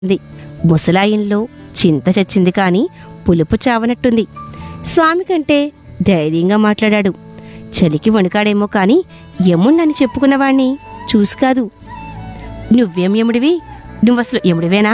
ఉంది ముసలాయంలో చింత చచ్చింది కాని పులుపు చావనట్టుంది స్వామి కంటే ధైర్యంగా మాట్లాడాడు చలికి వణికాడేమో కాని యముణ్ణని చెప్పుకున్నవాణ్ణి చూసి కాదు నువ్వేం యముడివి నువ్వసలు యముడివేనా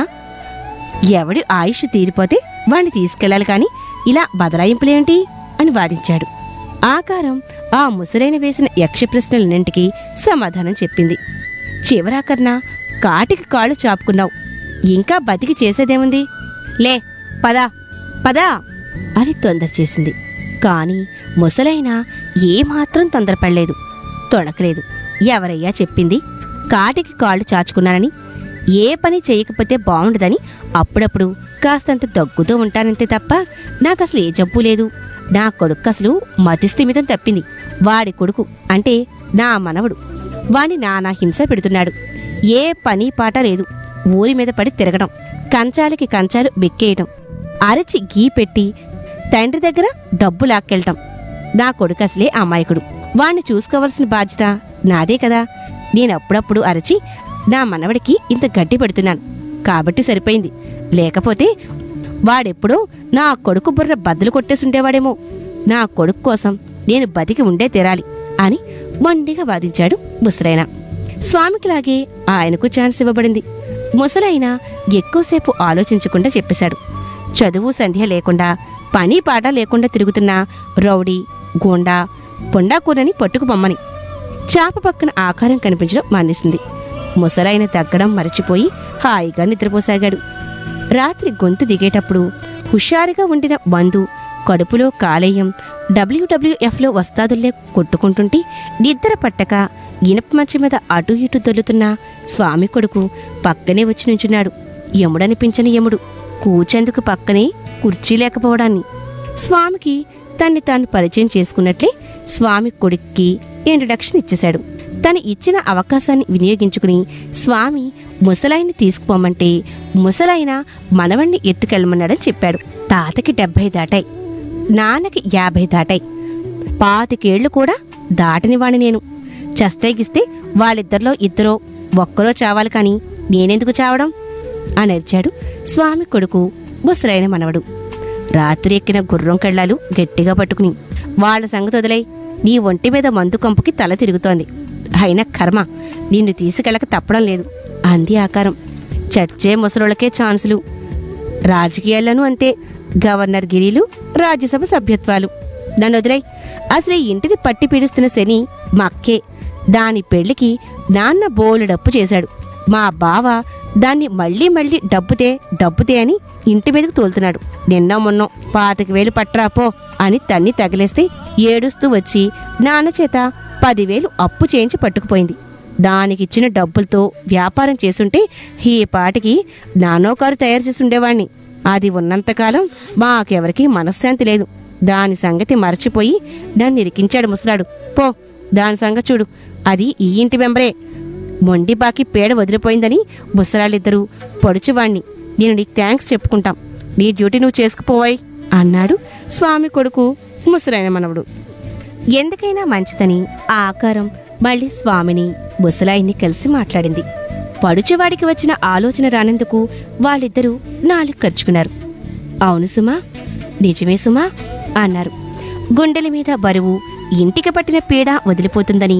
ఎవడి ఆయుష్ తీరిపోతే వాణ్ణి తీసుకెళ్ళాలి కాని ఇలా బదలాయింపులేంటి అని వాదించాడు ఆకారం ఆ ముసలైన వేసిన యక్ష ప్రశ్నలన్నింటికీ సమాధానం చెప్పింది చివరాకర్న కాటికి కాళ్ళు చాపుకున్నావు ఇంకా బతికి చేసేదేముంది లే పదా పదా అని తొందర చేసింది కాని ముసలైన ఏమాత్రం తొందరపడలేదు తొణకలేదు ఎవరయ్యా చెప్పింది కాటికి కాళ్ళు చాచుకున్నానని ఏ పని చేయకపోతే బాగుండదని అప్పుడప్పుడు కాస్తంత దగ్గుతూ ఉంటానంతే తప్ప నాకు అసలు ఏ జబ్బు లేదు నా కొడుకు అసలు మతిస్థిమితం తప్పింది వాడి కొడుకు అంటే నా మనవడు వాణ్ణి నానా హింస పెడుతున్నాడు ఏ పని పాట లేదు ఊరి మీద పడి తిరగడం కంచాలకి కంచాలు బెక్కేయటం అరచి గీ పెట్టి తండ్రి దగ్గర డబ్బు లాక్కెళ్ళటం నా కొడుకు అసలే అమాయకుడు వాణ్ణి చూసుకోవలసిన బాధ్యత నాదే కదా నేనప్పుడప్పుడు అరచి నా మనవడికి ఇంత గడ్డి పెడుతున్నాను కాబట్టి సరిపోయింది లేకపోతే వాడెప్పుడో నా కొడుకు బుర్ర బద్దలు కొట్టేసుండేవాడేమో నా కొడుకు కోసం నేను బతికి ఉండే తీరాలి అని మొండిగా వాదించాడు ముసలైన స్వామికిలాగే ఆయనకు ఛాన్స్ ఇవ్వబడింది ముసలైన ఎక్కువసేపు ఆలోచించకుండా చెప్పేశాడు చదువు సంధ్య లేకుండా పని పాట లేకుండా తిరుగుతున్న రౌడీ గోండా పొండాకూరని పట్టుకు బొమ్మని చాప పక్కన ఆకారం కనిపించడం మానేసింది ముసలైన తగ్గడం మరచిపోయి హాయిగా నిద్రపోసాగాడు రాత్రి గొంతు దిగేటప్పుడు హుషారుగా ఉండిన మందు కడుపులో కాలేయం డబ్ల్యూడబ్ల్యూఎఫ్లో వస్తాదుల్లే కొట్టుకుంటుంటే నిద్ర పట్టక ఇనప మంచం మీద అటు ఇటు దొల్లుతున్న స్వామి కొడుకు పక్కనే వచ్చి నుంచున్నాడు యముడనిపించని యముడు కూచెందుకు పక్కనే కుర్చీ లేకపోవడాన్ని స్వామికి తన్ని తాను పరిచయం చేసుకున్నట్లే స్వామి కొడుక్కి ఇంట్రడక్షన్ ఇచ్చేశాడు తను ఇచ్చిన అవకాశాన్ని వినియోగించుకుని స్వామి ముసలాయిని తీసుకుపోమంటే ముసలాయన మనవణ్ణి ఎత్తుకెళ్ళమన్నాడని చెప్పాడు తాతకి డెబ్భై దాటాయి నాన్నకి యాభై దాటాయి పాతికేళ్లు కూడా దాటని వాణ్ణి నేను చస్తేగిస్తే వాళ్ళిద్దరిలో ఇద్దరో ఒక్కరో చావాలి కాని నేనెందుకు చావడం అని అరిచాడు స్వామి కొడుకు ముసలైన మనవడు రాత్రి ఎక్కిన గుర్రం కళ్ళాలు గట్టిగా పట్టుకుని వాళ్ళ సంగతి వదిలై నీ ఒంటి మీద మందు కంపుకి తల తిరుగుతోంది అయినా కర్మ నిన్ను తీసుకెళ్ళక తప్పడం లేదు అంది ఆకారం చచ్చే ముసలోళ్ళకే ఛాన్సులు రాజకీయాల్లోనూ అంతే గవర్నర్ గిరీలు రాజ్యసభ సభ్యత్వాలు నన్ను వదిలై అసలు ఈ ఇంటిని పట్టి పీడిస్తున్న శని మక్కే దాని పెళ్లికి నాన్న బోలెడప్పు చేశాడు మా బావ దాన్ని మళ్ళీ మళ్ళీ డబ్బుతే డబ్బుతే అని ఇంటి మీదకు తోలుతున్నాడు నిన్న మొన్న పాతిక వేలు పట్రా పో అని తన్ని తగిలేస్తే ఏడుస్తూ వచ్చి నాన్న చేత పదివేలు అప్పు చేయించి పట్టుకుపోయింది దానికిచ్చిన డబ్బులతో వ్యాపారం చేసుంటే ఈ పాటికి నానో కారు తయారు చేసి ఉండేవాణ్ణి అది ఉన్నంతకాలం మాకెవరికి మనశ్శాంతి లేదు దాని సంగతి మరచిపోయి దాన్ని ఇరికించాడు ముసలాడు పో దాని సంగతి చూడు అది ఈ ఇంటి మెంబరే మొండి బాకి పేడ వదిలిపోయిందని ముసలాళ్ళిద్దరూ పొడుచువాణ్ణి నేను నీకు థ్యాంక్స్ చెప్పుకుంటాం నీ డ్యూటీ నువ్వు చేసుకుపోవాయి అన్నాడు స్వామి కొడుకు ముసలైన మనవడు ఎందుకైనా మంచిదని ఆ ఆకారం మళ్ళీ స్వామిని ముసలాయిని కలిసి మాట్లాడింది పడుచువాడికి వచ్చిన ఆలోచన రానందుకు వాళ్ళిద్దరూ నాలుగు ఖర్చుకున్నారు అవును సుమా నిజమే సుమా అన్నారు గుండెల మీద బరువు ఇంటికి పట్టిన పీడ వదిలిపోతుందని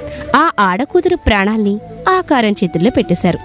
ఆ ఆడకూతురు ప్రాణాల్ని ఆకారం చేతుల్లో పెట్టేశారు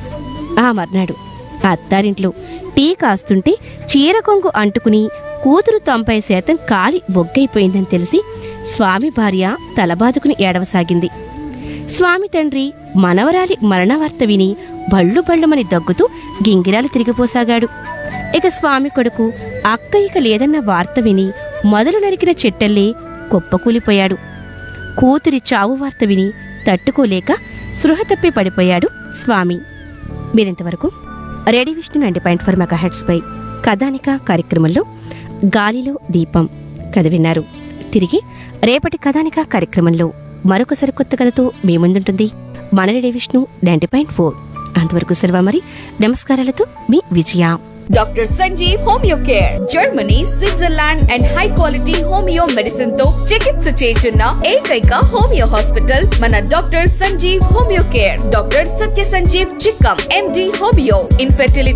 ఆ మర్నాడు అత్తారింట్లో టీ కాస్తుంటే చీర కొంగు అంటుకుని కూతురు తొంభై శాతం కాలి బొగ్గైపోయిందని తెలిసి స్వామి భార్య తలబాదుకుని ఏడవసాగింది స్వామి తండ్రి మనవరాలి మరణవార్త విని బళ్ళు బళ్ళుమని దగ్గుతూ గింగిరాలు తిరిగిపోసాగాడు ఇక స్వామి కొడుకు అక్క ఇక లేదన్న వార్త విని మొదలు నరికిన చెట్టల్లే కుప్పకూలిపోయాడు కూతురి చావు వార్త విని తట్టుకోలేక స్పృహ తప్పి పడిపోయాడు స్వామి మీరింతవరకు ready Vishnu ninety point four megahertz పై కథానిక కార్యక్రమంలో గాలిలో దీపం కథ విన్నారు తిరిగి రేపటి కథానిక కార్యక్రమంలో మరొక సరికొత్త కథతో మీ ముందుంటుంది మన ready Vishnu ninety point four అంతవరకు సెలవు మరి నమస్కారాలతో మీ Vijaya doctor Sanjeev homeo care Germany Switzerland and high quality homeo medicine తో చికిత్స చేస్తున్న ఏకైక హోమియో హాస్పిటల్ మన doctor Sanjeev homeo care doctor Satya Sanjeev Chikkam MD homeo infertility